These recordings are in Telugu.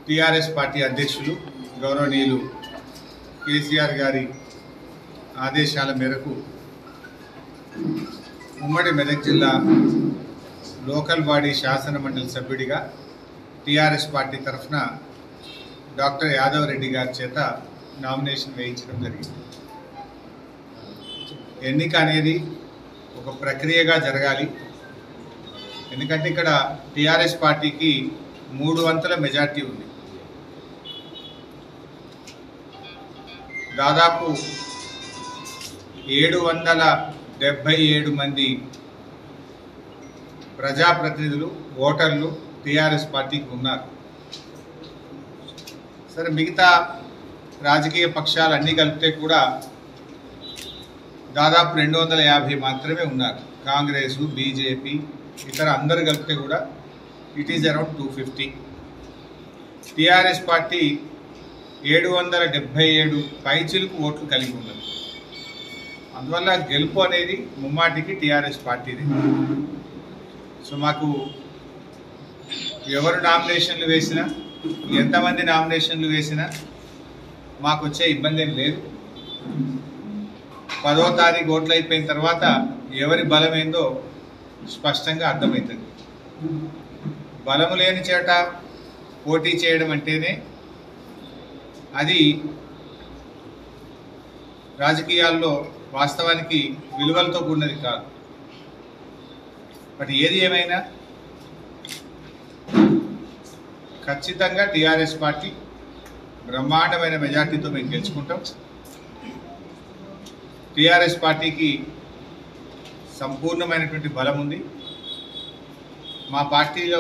టిఆర్ఎస్ పార్టీ అధ్యక్షులు గౌరవనీయులు కేసీఆర్ గారి ఆదేశాల మేరకు ఉమ్మడి మెదక్ జిల్లా లోకల్ బాడీ శాసన మండలి సభ్యుడిగా టిఆర్ఎస్ పార్టీ తరఫున డాక్టర్ యాదవ్ రెడ్డి గారి చేత నామినేషన్ వేయించడం జరిగింది ఎన్నిక అనేది ఒక ప్రక్రియగా జరగాలి ఎందుకంటే ఇక్కడ టిఆర్ఎస్ పార్టీకి మూడు వంతుల మెజార్టీ ఉంది దాదాపు ఏడు వందల డెబ్భై ఏడు మంది ప్రజాప్రతినిధులు ఓటర్లు టిఆర్ఎస్ పార్టీకి ఉన్నారు సరే మిగతా రాజకీయ పక్షాలు అన్నీ కలిపితే కూడా దాదాపు రెండు వందల యాభై మాత్రమే ఉన్నారు కాంగ్రెస్ బీజేపీ ఇతర అందరు కలిపితే కూడా it is around two fifty TRS party ఏడు వందల డెబ్భై ఏడు పైచిలకు ఓట్లు కలిగి ఉన్నది అందువల్ల గెలుపు అనేది ముమ్మాటికి టిఆర్ఎస్ పార్టీది సో మాకు ఎవరు నామినేషన్లు వేసినా ఎంతమంది నామినేషన్లు వేసినా మాకు వచ్చే ఇబ్బంది ఏం లేదు పదో తారీఖు ఓట్లు అయిపోయిన తర్వాత ఎవరి బలం ఏందో స్పష్టంగా అర్థమవుతుంది బలము లేని చేట పోటీ చేయడం అంటేనే అది రాజకీయాల్లో వాస్తవానికి విలువలతో కూడినది కాదు బట్ ఏది ఏమైనా ఖచ్చితంగా టిఆర్ఎస్ పార్టీ బ్రహ్మాండమైన మెజార్టీతో మేము గెలుచుకుంటాం టిఆర్ఎస్ పార్టీకి సంపూర్ణమైనటువంటి బలం ఉంది మా పార్టీలో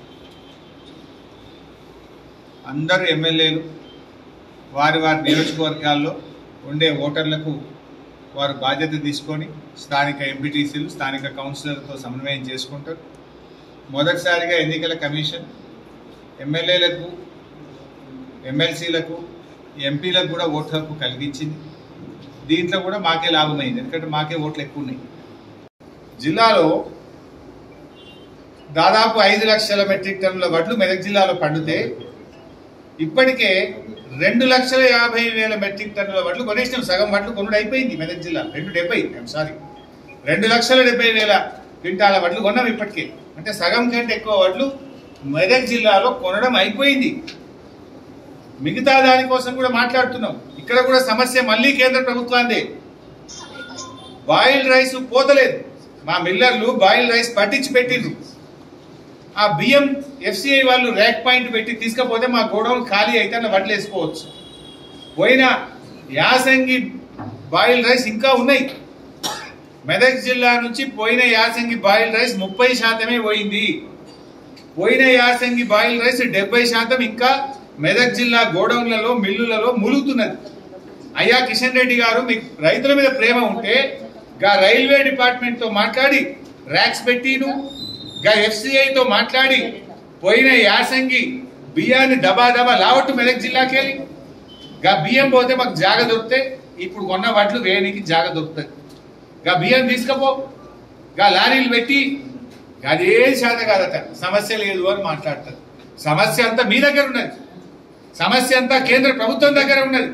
అందరు ఎమ్మెల్యేలు వారి వారి నియోజకవర్గాల్లో ఉండే ఓటర్లకు వారు బాధ్యత తీసుకొని స్థానిక ఎంపీటీసీలు స్థానిక కౌన్సిలర్తో సమన్వయం చేసుకుంటారు మొదటిసారిగా ఎన్నికల కమిషన్ ఎమ్మెల్యేలకు ఎమ్మెల్సీలకు ఎంపీలకు కూడా ఓటు హక్కు కలిగించింది దీంట్లో కూడా మాకే లాభమైంది ఎందుకంటే మాకే ఓట్లు ఎక్కువ ఉన్నాయి జిల్లాలో దాదాపు ఐదు లక్షల మెట్రిక్ టన్నుల వడ్లు మెదక్ జిల్లాలో పండితే ఇప్పటికే రెండు లక్షల యాభై వేల మెట్రిక్ టన్నుల వడ్లు కొనేసినాం సగం వడ్లు కొనుడు అయిపోయింది మెదక్ జిల్లా రెండు డెబ్బై ఐమ్ సారీ రెండు లక్షల డెబ్బై వేల క్వింటాల వడ్లు కొన్నాం ఇప్పటికే అంటే సగం కంటే ఎక్కువ వడ్లు మెదక్ జిల్లాలో కొనడం అయిపోయింది మిగతా దానికోసం కూడా మాట్లాడుతున్నాం ఇక్కడ కూడా సమస్య మళ్ళీ కేంద్ర ప్రభుత్వాందే బాయిల్డ్ రైస్ పోతలేదు మా మిల్లర్లు బాయిల్డ్ రైస్ పట్టించి పెట్టిండ్రు ఆ బియ్యం ఎఫ్సిఐ వాళ్ళు ర్యాక్ పాయింట్ పెట్టి తీసుకపోతే మా గోడౌన్ ఖాళీ అయితే అలా వడ్లు వేసుకోవచ్చు పోయిన యాసంగి బాయిల్డ్ రైస్ ఇంకా ఉన్నాయి మెదక్ జిల్లా నుంచి పోయిన యాసంగి బాయిల్డ్ రైస్ ముప్పై శాతమే పోయింది పోయిన యాసంగి బాయిల్డ్ రైస్ డెబ్బై శాతం ఇంకా మెదక్ జిల్లా గోడౌన్లలో మిల్లులలో ములుగుతున్నది అయ్యా కిషన్ రెడ్డి గారు మీకు రైతుల మీద ప్రేమ ఉంటే గా రైల్వే డిపార్ట్మెంట్ తో మాట్లాడి ర్యాక్స్ పెట్టిను గా FCI తో మాట్లాడి పోయిన యాసంగి బియ్యాన్ని డబా డబా లావట్టు మెదక్ జిల్లాకి వెళ్ళి గా బియ్యం పోతే మాకు జాగ దొరికితే ఇప్పుడు కొన్న వడ్లు వేయనికి జాగ దొరుకుతుంది గా బియ్యం తీసుకపో గా లారీలు పెట్టి అదే శాత కాదట సమస్య లేదు అని మాట్లాడతారు సమస్య అంతా మీ దగ్గర ఉన్నది సమస్య అంతా కేంద్ర ప్రభుత్వం దగ్గర ఉన్నది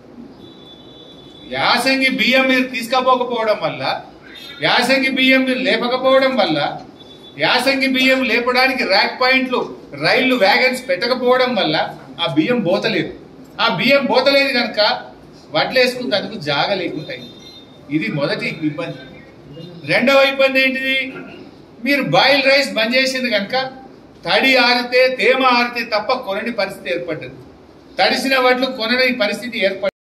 యాసంగి బియ్యం మీరు తీసుకపోకపోవడం వల్ల యాసంగి బియ్యం మీరు లేపకపోవడం వల్ల యాసంగి బియ్యం లేపడానికి ర్యాక్ పాయింట్లు రైళ్లు వ్యాగన్స్ పెట్టకపోవడం వల్ల ఆ బియ్యం పోతలేదు ఆ బియ్యం పోతలేదు కనుక వడ్లు వేసుకున్నందుకు జాగ లేకుంటాయి ఇది మొదటి ఇబ్బంది రెండవ ఇబ్బంది ఏంటిది మీరు బాయిల్ రైస్ బంద్ చేసింది కనుక తడి ఆరితే తేమ ఆరితే తప్ప కొనని పరిస్థితి ఏర్పడ్డది తడిసిన వడ్లు కొనని పరిస్థితి ఏర్పడింది